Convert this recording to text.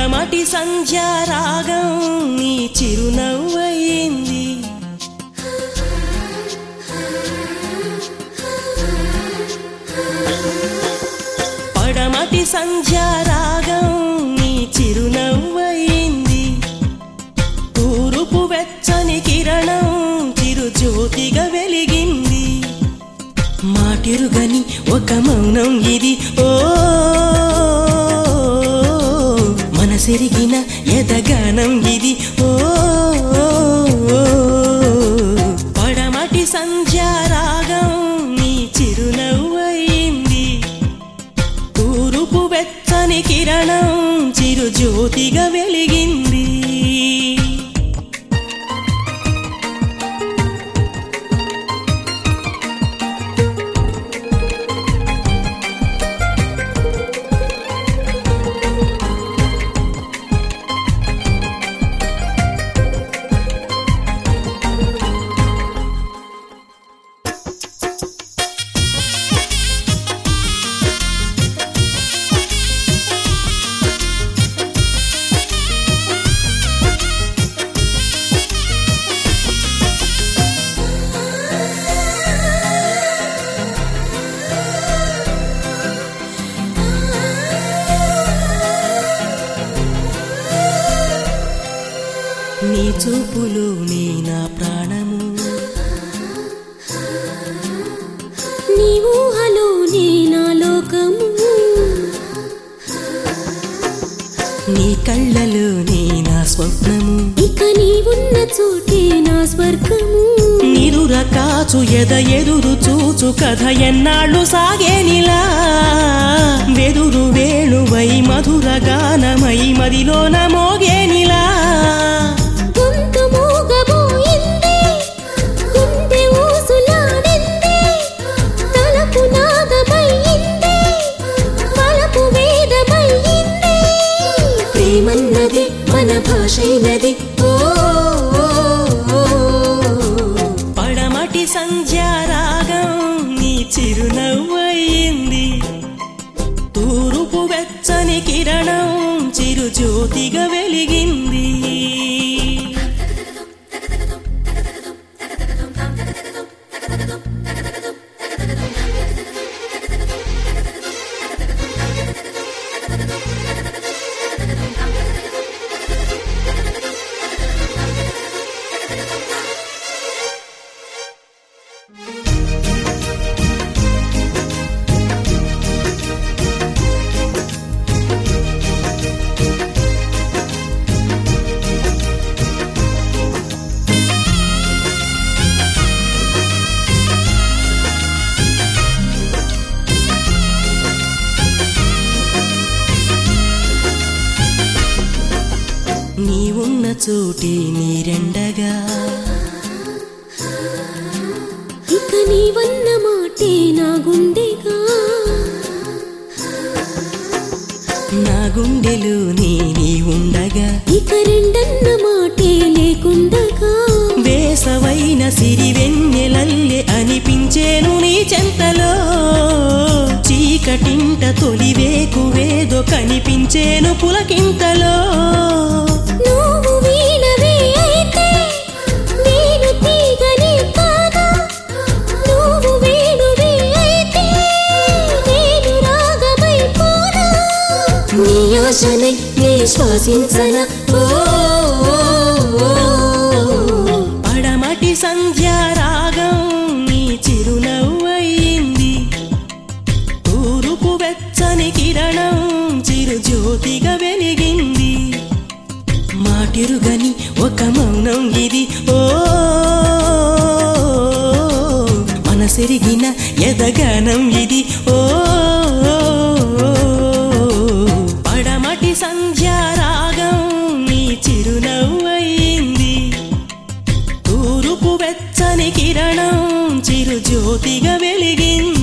పడమటి సంధ్యారాగం నీ చిరునవ్వయింది పడమటి సంధ్యారాగం నీ చిరునవ్వయింది తూరుపు వెచ్చని కిరణం చిరుజ్యోతిగా వెలిగింది మాటిరుగని ఒక మౌనం ఇది ఓ మనసెరిగిన ఎదగానం ఇది ఓ పడమటి సంధ్యారాగం నీ చిరునవ్వయింది తూరుపు వెచ్చని కిరణం చిరుజ్యోతిగా వెలిగింది నీ చూపులో నీ నా ప్రాణము నీ ఊహలో నీ నా లోకము నీ కళ్ళలో నీ నా స్వప్నము ఇక నీ ఉన్న చోటే నా స్వర్గము నిరుర కాచు ఎద ఎదురు చూచు కథ ఎన్నాళ్ళు సాగేనిలా వెదురు వేణువై మధుర గానమై మదిలోన మోగేనిలా గొంతు మూగబోయింది గుండె ఊసులాడింది తలపు నాదమయ్యింది వలపు వేదమయ్యింది ప్రేమన్నది మన భాషైనది ఓ ఓ, ఓ, ఓ. పడమటి సంధ్యారాగం నీ చిరునవ్వయింది తూరుపు వెచ్చని కిరణం చిరుజ్యోతిగా వెలిగింది నీ ఉన్న చోటే నీరెండగా ఇక నీ వన్న మాటే నా గుండెగా నా గుండెలో నీ నీ ఉండగా ఇక రెండన్న మాటే లేకుండగా వేసవైన సిరి వెన్నెలల్లె అనిపించేను నీ చెంతలో చీకటింట తొలి వేకువేదో కనిపించేను పులకింతలో నువ్వు వీణవే అయితే నేను తీగనే కాదా నువ్వు వేణువే అయితే నేను రాగమై పోనా నీ ఆశనై నే శ్వాసించన ఓ ఓ, ఓ, ఓ. పడమటి సంధ్యారాగం నీ చిరునవ్వయింది తూరుపు వెచ్చని కిరణం చిరుజ్యోతిగా వెలిగింది మాటిరుగని ఒక మౌనం ఇది ఓ మనసెరిగిన ఎదగానం ఇది ఓ పడమటి సంధ్యారాగం నీ చిరునవ్వయింది తూరుపు వెచ్చని కిరణం చిరుజ్యోతిగా వెలిగింది